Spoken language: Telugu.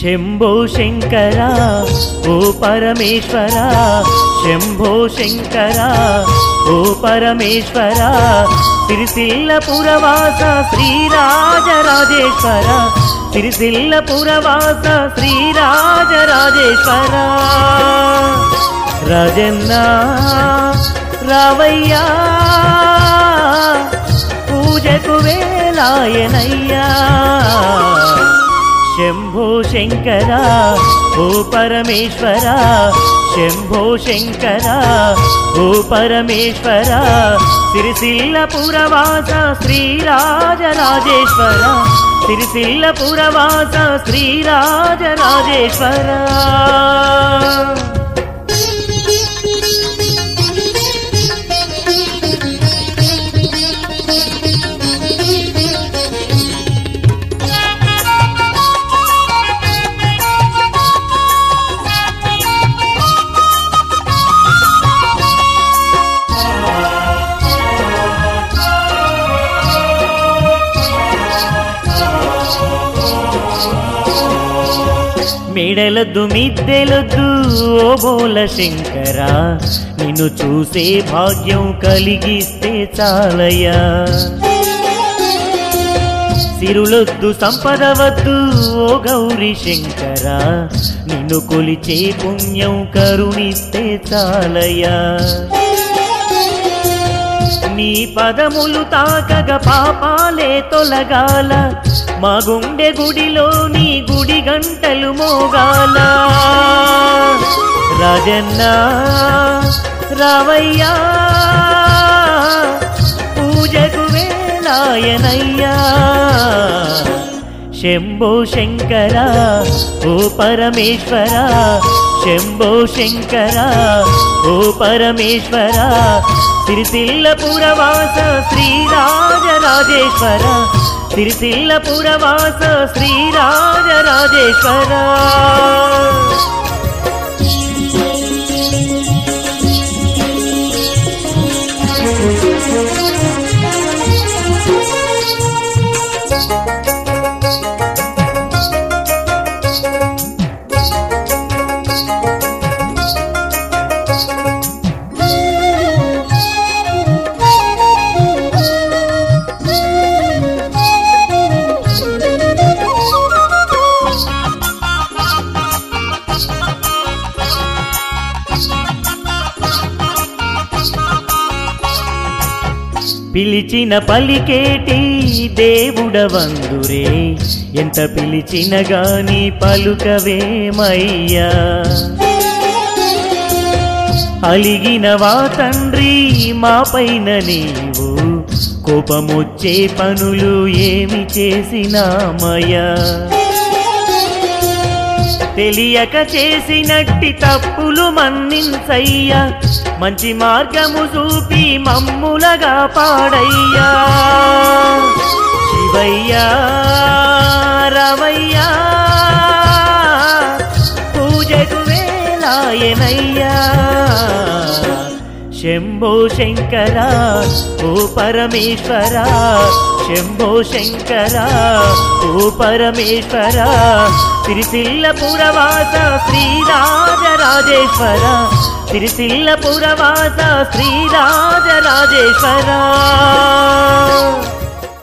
శంభో శంకర ఓ పరమేశ్వర శంభో శంకర ఓ పరమేశ్వర సిరిసిల్ల పురవాస శ్రీరాజరాజేశ్వర సిరిసిల్ల పురవాస శ్రీరాజరాజేశ్వర రాజన్న రావయ్యా పూజకు వేలాయనయ్యా శంభో శంకర ఓ పరమేశ్వర శంభో శంకర ఓ పరమేశ్వర సిరిసిల్ల పురవాస శ్రీరాజరాజేశ్వర సిరిసిల్ల పురవాస శ్రీరాజరాజేశ్వర మెడలద్దు మిద్దెలొద్దు ఓ బోల శంకర నిన్ను చూసే భాగ్యం కలిగిస్తే చాలయ్యా సిరులొద్దు సంపద వద్దు ఓ గౌరీ శంకర నిన్ను కొలిచే పుణ్యం కరుణిస్తే చాలయ్యా నీ పదములు తాకగ పాపాలే తొలగాల మా గుండె గుడిలో నీ గుడి గంటలు మోగాల రాజన్న రావయ్యా పూజకు వేలాయనయ్యా శంభో శంకర ఓ పరమేశ్వర శంభో శంకర ఓ పరమేశ్వర సిరిసిల్ల పురవాస శ్రీరాజరాజేశ్వర సిరిసిల్ల పురవాస శ్రీరాజరాజేశ్వర పిలిచిన పలికేటి దేవుడవందురే ఎంత పిలిచిన గాని పలుకవేమయ్యా అలిగిన వా తండ్రి మా పైన నీవు కోపమొచ్చే పనులు ఏమి చేసినామయ్యా తెలియక చేసినట్టి తప్పులు మన్నించయ్యా మంచి మార్గము చూపి మమ్ములగా పాడయ్యా శివయ్యా రవయ్యా పూజకు వేలాయనయ్యా శంభో శంకర ఓ పరమేశ్వర శంభో శంకర ఓ పరమేశ్వర సిరిసిల్ల పురవాస శ్రీరాజరాజేశ్వర సిరిసిల్ల పురవాస శ్రీరాజరాజేశ్వర